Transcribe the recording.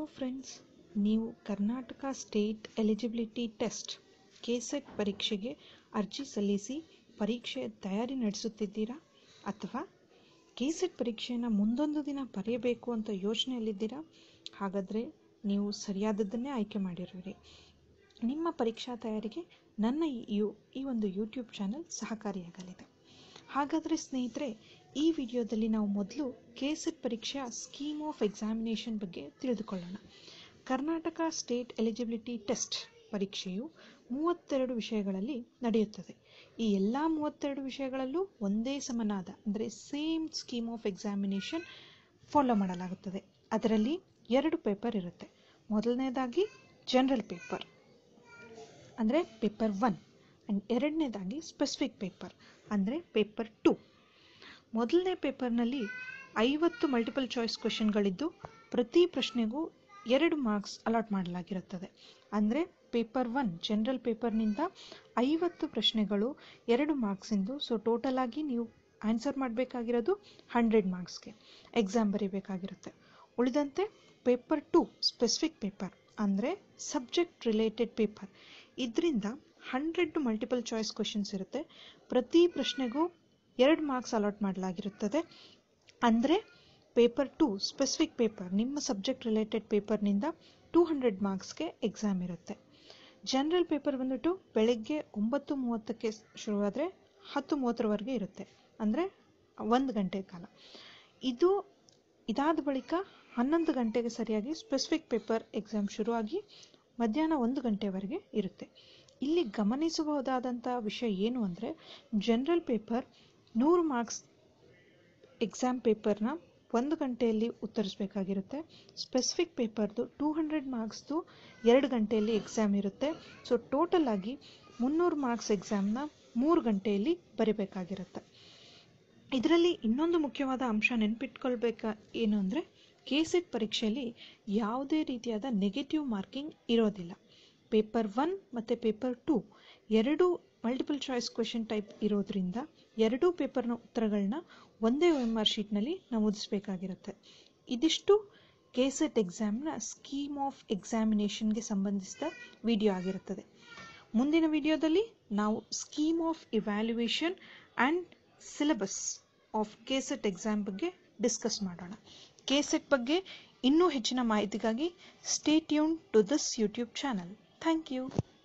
friends ನೀವು Karnataka state eligibility test KSET ಪರೀಕ್ಷೆಗೆ ಅರ್ಜಿ ಸಲ್ಲಿಸಿ ಪರೀಕ್ಷೆಯ ತಯಾರಿ ನಡೆಸುತ್ತಿದ್ದೀರಾ ಅಥವಾ ಕೆಸೆಟ್ ಪರೀಕ್ಷೆಯನ್ನು ಮುಂದೊಂದು ದಿನ ಬರೆಯಬೇಕು ಅಂತ ಯೋಚನೆಯಲ್ಲಿದ್ದೀರಾ ಹಾಗಾದರೆ ನೀವು ಸರಿಯಾದದ್ದನ್ನೇ ಆಯ್ಕೆ ಮಾಡಿರುವಿರಿ ನಿಮ್ಮ ಪರೀಕ್ಷಾ ತಯಾರಿಗೆ ನನ್ನ ಈ ಯು ಈ ಒಂದು ಯೂಟ್ಯೂಬ್ ಚಾನಲ್ ಸಹಕಾರಿಯಾಗಲಿದೆ ಹಾಗಾದರೆ ಸ್ನೇಹಿತರೆ ಈ ವಿಡಿಯೋದಲ್ಲಿ ನಾವು ಮೊದಲು ಕೆಸೆಟ್ ಪರೀಕ್ಷೆಯ ಸ್ಕೀಮ್ ಆಫ್ ಎಕ್ಸಾಮಿನೇಷನ್ ಬಗ್ಗೆ ತಿಳಿದುಕೊಳ್ಳೋಣ ಕರ್ನಾಟಕ ಸ್ಟೇಟ್ ಎಲಿಜಿಬಿಲಿಟಿ ಟೆಸ್ಟ್ ಪರೀಕ್ಷೆಯು ಮೂವತ್ತೆರಡು ವಿಷಯಗಳಲ್ಲಿ ನಡೆಯುತ್ತದೆ ಈ ಎಲ್ಲ ಮೂವತ್ತೆರಡು ವಿಷಯಗಳಲ್ಲೂ ಒಂದೇ ಸಮನಾದ ಅಂದರೆ same scheme of examination follow ಮಾಡಲಾಗುತ್ತದೆ ಅದರಲ್ಲಿ ಎರಡು ಪೇಪರ್ ಇರುತ್ತೆ ಮೊದಲನೇದಾಗಿ ಜನರಲ್ ಪೇಪರ್ ಅಂದರೆ ಪೇಪರ್ ಒನ್ ಆ್ಯಂಡ್ ಎರಡನೇದಾಗಿ ಸ್ಪೆಸಿಫಿಕ್ ಪೇಪರ್ ಅಂದರೆ ಪೇಪರ್ ಟು ಮೊದಲನೇ ಪೇಪರ್ನಲ್ಲಿ ಐವತ್ತು ಮಲ್ಟಿಪಲ್ ಚಾಯ್ಸ್ ಕ್ವೆಶನ್ಗಳಿದ್ದು ಪ್ರತಿ ಪ್ರಶ್ನೆಗೂ ಎರಡು ಮಾರ್ಕ್ಸ್ ಅಲಾಟ್ ಮಾಡಲಾಗಿರುತ್ತದೆ ಅಂದರೆ ಪೇಪರ್ ಒನ್ ಜನರಲ್ ಪೇಪರ್ನಿಂದ ಐವತ್ತು ಪ್ರಶ್ನೆಗಳು ಎರಡು ಮಾರ್ಕ್ಸಿಂದು ಸೊ ಟೋಟಲ್ ಆಗಿ ನೀವು ಆನ್ಸರ್ ಮಾಡಬೇಕಾಗಿರೋದು ಹಂಡ್ರೆಡ್ ಮಾರ್ಕ್ಸ್ಗೆ ಎಕ್ಸಾಮ್ ಬರೀಬೇಕಾಗಿರುತ್ತೆ ಉಳಿದಂತೆ ಪೇಪರ್ ಟು ಸ್ಪೆಸಿಫಿಕ್ ಪೇಪರ್ ಅಂದರೆ ಸಬ್ಜೆಕ್ಟ್ ರಿಲೇಟೆಡ್ ಪೇಪರ್ ಇದರಿಂದ ಹಂಡ್ರೆಡ್ ಮಲ್ಟಿಪಲ್ ಚಾಯ್ಸ್ ಕ್ವೆಶನ್ಸ್ ಇರುತ್ತೆ ಪ್ರತಿ ಪ್ರಶ್ನೆಗೂ ಎರಡು ಮಾರ್ಕ್ಸ್ ಅಲಾಟ್ ಮಾಡಲಾಗಿರುತ್ತದೆ ಅಂದರೆ ಪೇಪರ್ ಟು ಸ್ಪೆಸಿಫಿಕ್ ಪೇಪರ್ ನಿಮ್ಮ ಸಬ್ಜೆಕ್ಟ್ ರಿಲೇಟೆಡ್ ಪೇಪರ್ನಿಂದ ಟೂ ಹಂಡ್ರೆಡ್ ಮಾರ್ಕ್ಸ್ಗೆ ಎಕ್ಸಾಮ್ ಇರುತ್ತೆ ಜನರಲ್ ಪೇಪರ್ ಬಂದ್ಬಿಟ್ಟು ಬೆಳಗ್ಗೆ ಒಂಬತ್ತು ಮೂವತ್ತಕ್ಕೆ ಶುರುವಾದರೆ ಹತ್ತು ಮೂವತ್ತರವರೆಗೆ ಇರುತ್ತೆ ಅಂದರೆ ಒಂದು ಗಂಟೆ ಕಾಲ ಇದು ಇದಾದ ಬಳಿಕ ಹನ್ನೊಂದು ಗಂಟೆಗೆ ಸರಿಯಾಗಿ ಸ್ಪೆಸಿಫಿಕ್ ಪೇಪರ್ ಎಕ್ಸಾಮ್ ಶುರುವಾಗಿ ಮಧ್ಯಾಹ್ನ ಒಂದು ಗಂಟೆವರೆಗೆ ಇರುತ್ತೆ ಇಲ್ಲಿ ಗಮನಿಸಬಹುದಾದಂಥ ವಿಷಯ ಏನು ಅಂದರೆ ಜನರಲ್ ಪೇಪರ್ ನೂರು ಮಾರ್ಕ್ಸ್ ಎಕ್ಸಾಮ್ ಪೇಪರ್ನ ಒಂದು ಗಂಟೆಯಲ್ಲಿ ಉತ್ತರಿಸಬೇಕಾಗಿರುತ್ತೆ ಸ್ಪೆಸಿಫಿಕ್ ಪೇಪರ್ದು ಟೂ ಹಂಡ್ರೆಡ್ ಮಾರ್ಕ್ಸ್ದು ಎರಡು ಗಂಟೆಯಲ್ಲಿ ಎಕ್ಸಾಮ್ ಇರುತ್ತೆ ಸೊ ಟೋಟಲ್ ಆಗಿ ಮುನ್ನೂರು ಮಾರ್ಕ್ಸ್ ಎಕ್ಸಾಮ್ನ ಮೂರು ಗಂಟೆಯಲ್ಲಿ ಬರೀಬೇಕಾಗಿರುತ್ತೆ ಇದರಲ್ಲಿ ಇನ್ನೊಂದು ಮುಖ್ಯವಾದ ಅಂಶ ನೆನ್ಪಿಟ್ಕೊಳ್ಬೇಕ ಏನು ಅಂದರೆ ಕೆಸೆಟ್ ಪರೀಕ್ಷೆಯಲ್ಲಿ ಯಾವುದೇ ರೀತಿಯಾದ ನೆಗೆಟಿವ್ ಮಾರ್ಕಿಂಗ್ ಇರೋದಿಲ್ಲ ಪೇಪರ್ ಒನ್ ಮತ್ತು ಪೇಪರ್ ಟು ಎರಡೂ ಮಲ್ಟಿಪಲ್ ಚಾಯ್ಸ್ ಕ್ವೆಶನ್ ಟೈಪ್ ಇರೋದ್ರಿಂದ ಎರಡೂ ಪೇಪರ್ನ ಉತ್ತರಗಳನ್ನ ಒಂದೇ ಒ ಎಮ್ ಆರ್ ಶೀಟ್ನಲ್ಲಿ ನಮೂದಿಸಬೇಕಾಗಿರುತ್ತೆ ಇದಿಷ್ಟು ಕೆಸೆಟ್ ಎಕ್ಸಾಮ್ನ ಸ್ಕೀಮ್ ಆಫ್ ಎಕ್ಸಾಮಿನೇಷನ್ಗೆ ಸಂಬಂಧಿಸಿದ ವಿಡಿಯೋ ಆಗಿರುತ್ತದೆ ಮುಂದಿನ ವಿಡಿಯೋದಲ್ಲಿ ನಾವು scheme of evaluation and syllabus of KSET exam ಬಗ್ಗೆ ಡಿಸ್ಕಸ್ ಮಾಡೋಣ ಕೆಸೆಟ್ ಬಗ್ಗೆ ಇನ್ನೂ ಹೆಚ್ಚಿನ ಮಾಹಿತಿಗಾಗಿ stay tune to this YouTube channel thank you